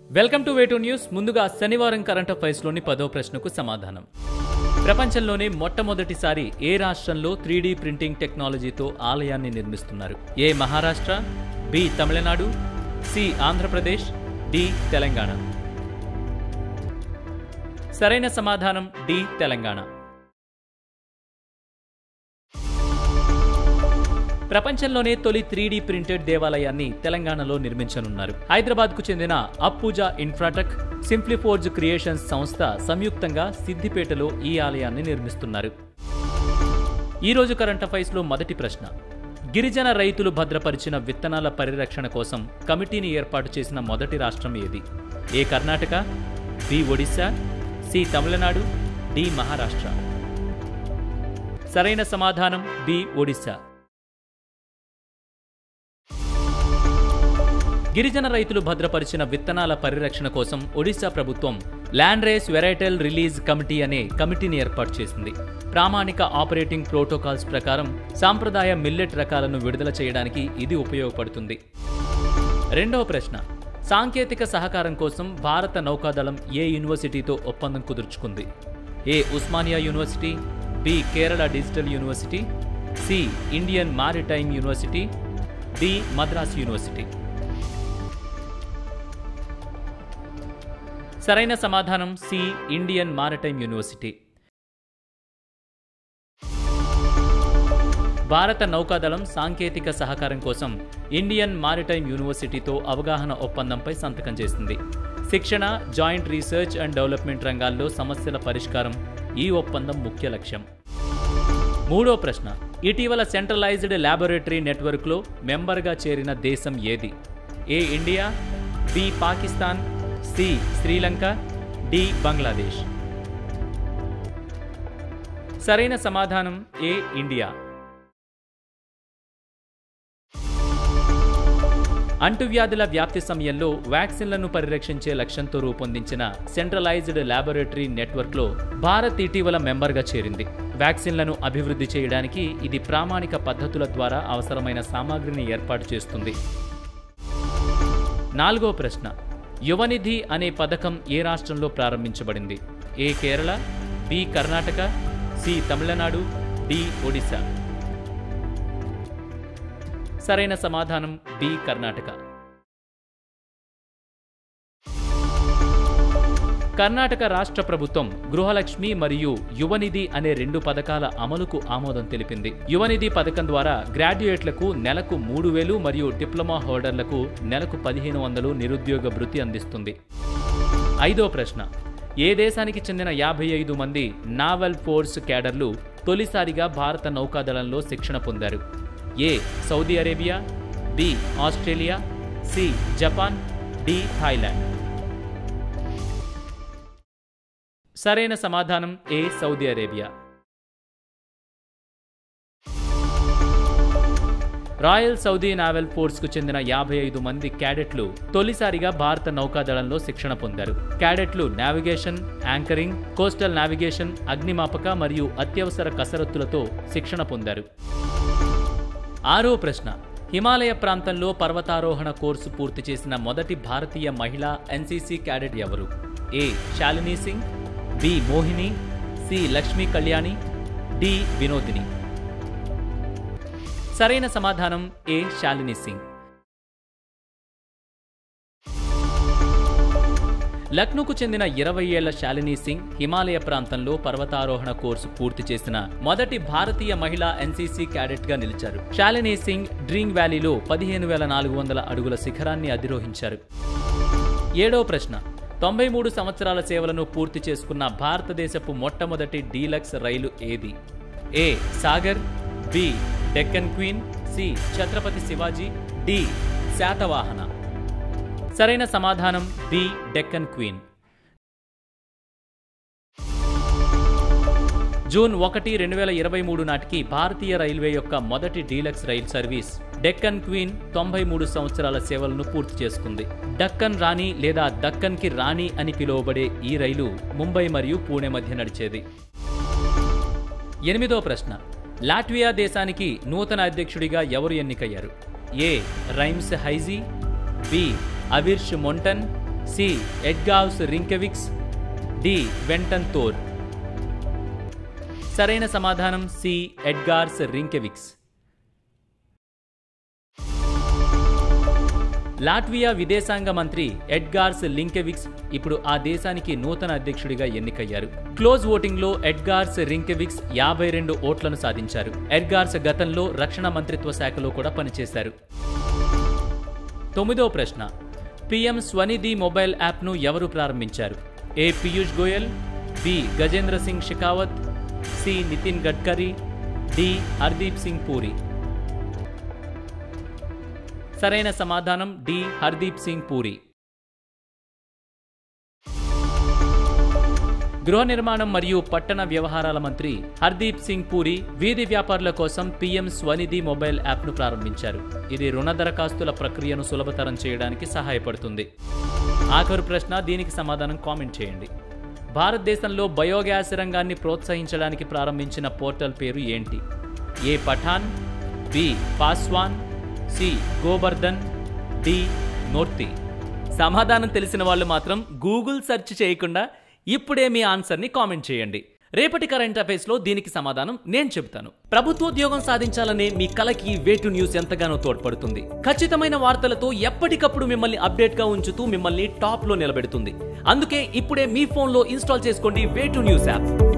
welcome to వేటూ news ముందుగా శనివారం current అఫైర్స్లోని పదో ప్రశ్నకు సమాధానం ప్రపంచంలోనే మొట్టమొదటిసారి ఏ రాష్ట్రంలో త్రీ ప్రింటింగ్ టెక్నాలజీతో ఆలయాన్ని నిర్మిస్తున్నారు A Maharashtra B Tamil Nadu C Andhra Pradesh D Telangana సరైన సమాధానం డి తెలంగాణ ప్రపంచంలోనే తొలి త్రీ ప్రింటెడ్ దేవాలయాన్ని తెలంగాణలో నిర్మించనున్నారు హైదరాబాద్ కు చెందిన అప్పూజా ఇన్ఫ్రాటెక్ సింప్లిఫోర్జ్ క్రియేషన్స్ సంస్థ సంయుక్తంగా సిద్దిపేటలో ఈ ఆలయాన్ని నిర్మిస్తున్నారు ఈ రోజు కరెంట్ అఫైర్స్ లో మొదటి ప్రశ్న గిరిజన రైతులు భద్రపరిచిన విత్తనాల పరిరక్షణ కోసం కమిటీని ఏర్పాటు చేసిన మొదటి రాష్ట్రం ఏది A Karnataka B Odisha C Tamil Nadu D Maharashtra సరైన సమాధానం బి ఒడిశా గిరిజన రైతులు భద్రపరిచిన విత్తనాల పరిరక్షణ కోసం ఒడిశా ప్రభుత్వం land race varietal release committee అనే కమిటీని ఏర్పాటు చేసింది ప్రామాణిక ఆపరేటింగ్ ప్రోటోకాల్స్ ప్రకారం సాంప్రదాయ మిల్లెట్ రకాలను విడుదల చేయడానికి ఇది ఉపయోగపడుతుంది రెండవ ప్రశ్న సాంకేతిక సహకారం కోసం భారత నౌకాదళం ఏ యూనివర్సిటీతో ఒప్పందం కుదుర్చుకుంది A Osmania university B Kerala digital university C Indian maritime university D Madras university సరైన సమాధానం సి ఇండియన్ మారిటైమ్ యూనివర్సిటీ భారత నౌకాదళం సాంకేతిక సహకారం కోసం ఇండియన్ మారిటైమ్ యూనివర్సిటీతో అవగాహన ఒప్పందంపై సంతకం చేసింది శిక్షణ జాయింట్ రీసెర్చ్ అండ్ డెవలప్మెంట్ రంగాల్లో సమస్యల పరిష్కారం ఈ ఒప్పందం ముఖ్య లక్ష్యం మూడో ప్రశ్న ఇటీవల సెంట్రలైజ్డ్ ల్యాబొరేటరీ నెట్వర్క్లో మెంబర్గా చేరిన దేశం ఏది A India B Pakistan C Sri Lanka D Bangladesh సరైన సమాధానం ఏ ఇండియా అంటువ్యాధుల వ్యాప్తి సమయంలో వ్యాక్సిన్లను పరిరక్షించే లక్ష్యంతో రూపొందించిన సెంట్రలైజ్డ్ ల్యాబొరేటరీ నెట్వర్క్లో భారత్ ఇటీవల మెంబర్గా చేరింది వ్యాక్సిన్లను అభివృద్ధి చేయడానికి ఇది ప్రామాణిక పద్ధతుల ద్వారా అవసరమైన సామాగ్రిని ఏర్పాటు చేస్తుంది నాలుగో ప్రశ్న యువనిధి అనే పథకం ఏ రాష్ట్రంలో ప్రారంభించబడింది A Kerala B Karnataka C Tamil Nadu D Odisha సరైన సమాధానం బి కర్ణాటక కర్ణాటక రాష్ట్ర ప్రభుత్వం గృహలక్ష్మి మరియు యువనిధి అనే రెండు పథకాల అమలుకు ఆమోదం తెలిపింది యువనిధి పథకం ద్వారా గ్రాడ్యుయేట్లకు నెలకు మూడు వేలు మరియు డిప్లొమా హోల్డర్లకు నెలకు పదిహేను వందలు నిరుద్యోగ భృతి అందిస్తుంది ఐదో ప్రశ్న ఏ దేశానికి చెందిన యాభై ఐదు మంది నావల్ ఫోర్స్ క్యాడర్లు తొలిసారిగా భారత నౌకాదళంలో శిక్షణ పొందారు A Saudi Arabia B Australia C Japan D Thailand సరైన సమాధానం A Saudi Arabia royal Saudi naval ఫోర్స్కు చెందిన యాభై ఐదు మంది క్యాడెట్లు తొలిసారిగా భారత నౌకాదళంలో శిక్షణ పొందారు క్యాడెట్లు నావిగేషన్ యాంకరింగ్ కోస్టల్ నావిగేషన్ అగ్నిమాపక మరియు అత్యవసర కసరత్తులతో శిక్షణ పొందారు ఆరో ప్రశ్న హిమాలయ ప్రాంతంలో పర్వతారోహణ కోర్సు పూర్తి చేసిన మొదటి భారతీయ మహిళా ఎన్సీసీ క్యాడెట్ ఎవరు A Shalini Singh B Mohini C Lakshmi Kalyani D Vinodini సరైన సమాధానం ఏ శాలిని సింగ్ లక్నోకు చెందిన ఇరవై ఏళ్ల శాలిని సింగ్ హిమాలయ ప్రాంతంలో పర్వతారోహణ కోర్సు పూర్తి చేసిన మొదటి భారతీయ మహిళా ఎన్సీసీ క్యాడెట్ గా నిలిచారు శాలిని సింగ్ డ్రింగ్ వ్యాలీలో పదిహేను వేల నాలుగు వందల అడుగుల శిఖరాన్ని అధిరోహించారు ఏడో ప్రశ్న తొంభై మూడు సంవత్సరాల సేవలను పూర్తి చేసుకున్న భారతదేశపు మొట్టమొదటి డీలక్స్ రైలు ఏది A Sagar B Deccan Queen C Chhatrapati Shivaji D Satavahana సరైన సమాధానం బి డెక్కన్ క్వీన్ జూన్ ఒకటి రెండు వేల ఇరవై మూడు నాటికి భారతీయ రైల్వే యొక్క మొదటి deluxe rail service Deccan Queen తొంభై మూడు సంవత్సరాల సేవలను పూర్తి చేసుకుంది డక్కన్ రాణి లేదా దక్కన్ కి రాణి అని పిలువబడే ఈ రైలు ముంబై మరియు పూణే మధ్య నడిచేది ఎనిమిదో ప్రశ్న లాట్వియా దేశానికి నూతన అధ్యక్షుడిగా ఎవరు ఎన్నికయ్యారు ఏ రైమ్స్ హైజీ బి అవిర్ష్ మొంటన్ సి ఎడ్గావ్స్ రింకెవిక్స్ డి వెంటన్ థోర్ సరైన సమాధానం సి ఎడ్గార్స్ రింకెవిక్స్ లాట్వియా విదేశాంగ మంత్రి ఎడ్గార్స్ లింకెవిక్స్ ఇప్పుడు ఆ దేశానికి నూతన అధ్యక్షుడిగా ఎన్నికయ్యారు క్లోజ్ ఓటింగ్లో ఎడ్గార్స్ రింకెవిక్స్ యాభై రెండు ఓట్లను సాధించారు ఎడ్గార్స్ గతంలో రక్షణ మంత్రిత్వ శాఖలో కూడా పనిచేశారు తొమ్మిదో ప్రశ్న పిఎం స్వనిధి మొబైల్ యాప్ను ఎవరు ప్రారంభించారు A Piyush Goyal B Gajendra Singh Shekhawat C Nitin Gadkari D Hardeep Singh Puri సరైన సమాధానం డి హర్దీప్ సింగ్ పూరి గృహ నిర్మాణం మరియు పట్టణ వ్యవహారాల మంత్రి హర్దీప్ సింగ్ పూరి వీధి వ్యాపారుల కోసం పీఎం స్వనిధి మొబైల్ యాప్ను ప్రారంభించారు ఇది రుణ దరఖాస్తుల ప్రక్రియను సులభతరం చేయడానికి సహాయపడుతుంది ఆఖరు ప్రశ్న దీనికి సమాధానం కామెంట్ చేయండి భారతదేశంలో బయోగ్యాస్ రంగాన్ని ప్రోత్సహించడానికి ప్రారంభించిన పోర్టల్ పేరు ఏంటి A Pathan B Paswan C Gobardhan D నోర్తి సమాధానం తెలిసిన వాళ్ళు మాత్రం గూగుల్ సెర్చ్ చేయకుండా ఇప్పుడే మీ ఆన్సర్ని కామెంట్ చేయండి రేపటి కరెంట్ అఫైర్స్ లో దీనికి సమాధానం నేను చెబుతాను ప్రభుత్వోద్యోగం సాధించాలనే మీ కలకి వేటు న్యూస్ ఎంతగానో తోడ్పడుతుంది ఖచ్చితమైన వార్తలతో ఎప్పటికప్పుడు మిమ్మల్ని అప్డేట్ గా ఉంచుతూ మిమ్మల్ని టాప్ లో నిలబెడుతుంది అందుకే ఇప్పుడే మీ ఫోన్ లో ఇన్స్టాల్ చేసుకోండి వేటు న్యూస్ యాప్